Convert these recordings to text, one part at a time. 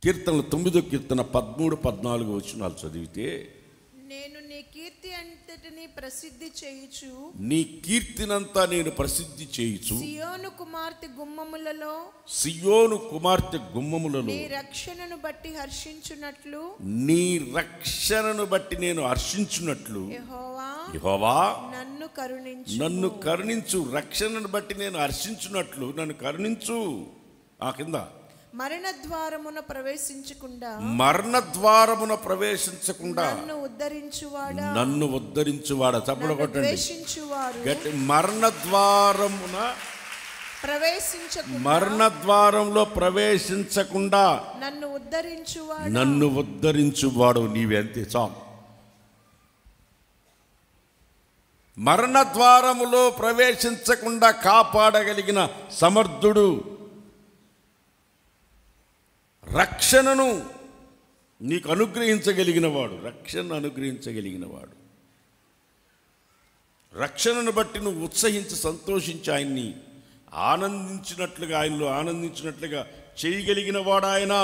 కీర్తనలు తొమ్మిదో కీర్తన పదమూడు పద్నాలుగు వచనాలు చదివితే నేను నీ కీర్తి అంతటిని ప్రసిద్ధి చేయుచు నీ కీర్తినంతా నేను ప్రసిద్ధి చేయుచు సియోను కుమార్తె గుమ్మములలో సియోను కుమార్తె గుమ్మములలో నీ రక్షణను బట్టి హర్షించున్నట్లు నీ రక్షణను బట్టి నేను హర్షించున్నట్లు యెహోవా యెహోవా నన్ను కరుణించు నన్ను కరుణించు రక్షణను బట్టి నేను హర్షించున్నట్లు నన్ను కరుణించు ఆ కింద మరణ ద్వారమున ప్రవేశించకుండా మరణ ద్వారమున ప్రవేశించకుండా నన్ను ఉద్ధరించువాడా నన్ను ఉద్ధరించువాడ చప్పుడు నన్ను కొట్టండి ద్వేషించువారు గట్టి మరణ ద్వారమున ప్రవేశించకుండా మరణ ద్వారంలో ప్రవేశించకుండా నన్ను ఉద్ధరించువాడు నన్ను ఉద్ధరించువాడు నీవెంతే చాలు మరణ ద్వారములో ప్రవేశించకుండా కాపాడగలిగిన సమర్థుడు రక్షణను నీకు అనుగ్రహించగలిగిన వాడు రక్షణను అనుగ్రహించగలిగిన వాడు రక్షణను బట్టి నువ్వు ఉత్సహించి సంతోషించి ఆయన్ని ఆనందించినట్లుగా ఆయనలో ఆనందించినట్లుగా చేయగలిగిన వాడు ఆయన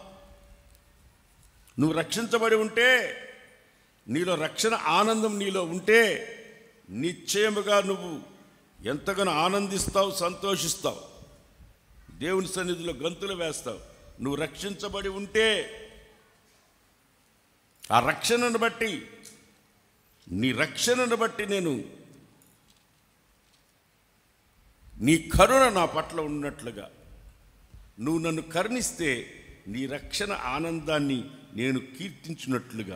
నువ్వు రక్షించబడి ఉంటే నీలో రక్షణ ఆనందం నీలో ఉంటే నిశ్చయముగా నువ్వు ఎంతగానో ఆనందిస్తావు సంతోషిస్తావు దేవుని సన్నిధిలో గంతులు వేస్తావు నువ్వు రక్షించబడి ఉంటే ఆ రక్షణను బట్టి నీ రక్షణను బట్టి నేను నీ కరుణ నా పట్ల ఉన్నట్లుగా నువ్వు నన్ను కరుణిస్తే నీ రక్షణ ఆనందాన్ని నేను కీర్తించినట్లుగా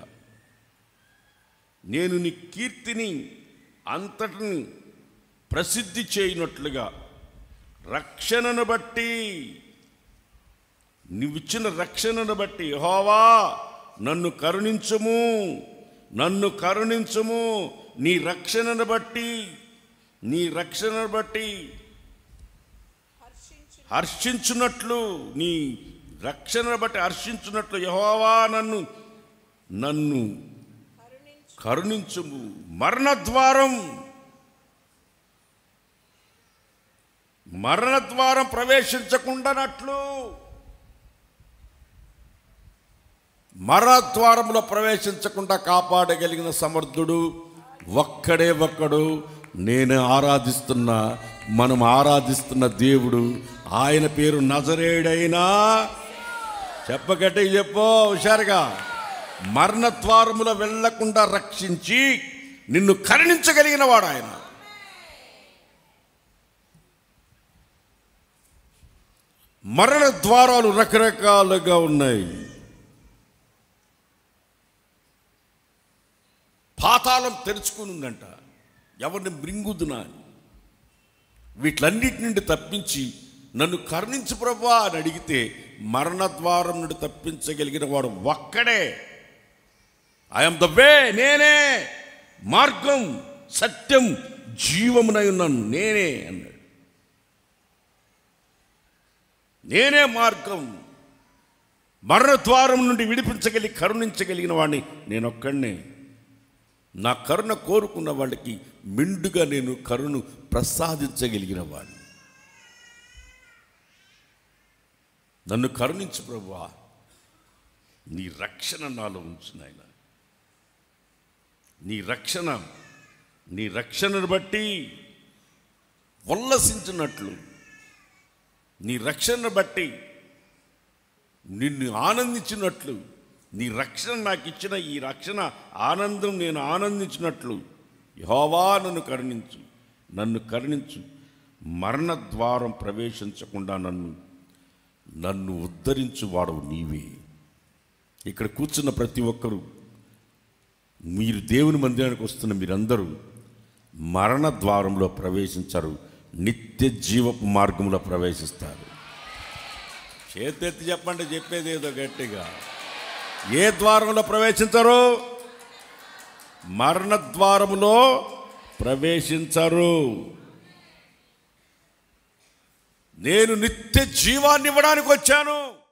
నేను నీ కీర్తిని అంతటిని ప్రసిద్ధి చేయనట్లుగా రక్షణను బట్టి నువ్విచ్చిన రక్షణను బట్టి హోవా నన్ను కరుణించుము నన్ను కరుణించుము నీ రక్షణను బట్టి నీ రక్షణను బట్టి హర్షించున్నట్లు నీ రక్షణను బట్టి హర్షించున్నట్లు యహోవా నన్ను నన్ను కరుణించుము మరణ ద్వారం మరణ ద్వారం ప్రవేశించకుండానట్లు మరణ ద్వారంలో ప్రవేశించకుండా కాపాడగలిగిన సమర్థుడు ఒక్కడే ఒక్కడు నేను ఆరాధిస్తున్న మనం ఆరాధిస్తున్న దేవుడు ఆయన పేరు నజరేడైనా చెప్పగట్టి చెప్పో హుషారుగా మరణ ద్వారములో వెళ్లకుండా రక్షించి నిన్ను కరుణించగలిగిన వాడు ఆయన మరణ ద్వారాలు రకరకాలుగా ఉన్నాయి పాతాళం తెరుచుకుని ఉందంట ఎవరిని మృంగుదునా అని వీటిలన్నిటి నుండి తప్పించి నన్ను కరుణించు ప్రభా అని అడిగితే మరణ ద్వారం నుండి తప్పించగలిగిన వాడు ఒక్కడే ఐఎమ్ ద వే నేనే మార్గం సత్యం జీవమునై ఉన్నాను నేనే అన్నాడు నేనే మార్గం మరణ ద్వారం నుండి విడిపించగలిగి కరుణించగలిగిన వాడిని నేనొక్కడినే నా కరుణ కోరుకున్న వాళ్ళకి మెండుగా నేను కరుణ ప్రసాదించగలిగిన వాడిని నన్ను కరుణించు ప్రభువా నీ రక్షణ నాలో ఉంచు నాయన నీ రక్షణ నీ రక్షణను బట్టి ఉల్లసించినట్లు నీ రక్షణను బట్టి నిన్ను ఆనందించినట్లు నీ రక్షణ నాకు ఇచ్చిన ఈ రక్షణ ఆనందం నేను ఆనందించినట్లు యహోవా నన్ను కరుణించు నన్ను కరుణించు మరణ ద్వారం ప్రవేశించకుండా నన్ను నన్ను ఉద్ధరించు వాడవు నీవే ఇక్కడ కూర్చున్న ప్రతి ఒక్కరూ మీరు దేవుని మందిరానికి వస్తున్న మీరందరూ మరణ ద్వారంలో ప్రవేశించరు నిత్య జీవపు మార్గంలో ప్రవేశిస్తారు చేతెత్తి చెప్పండి చెప్పేది ఏదో గట్టిగా ఏ ద్వారంలో ప్రవేశించరు మరణ ద్వారములో ప్రవేశించరు నేను నిత్య జీవాన్ని ఇవ్వడానికి వచ్చాను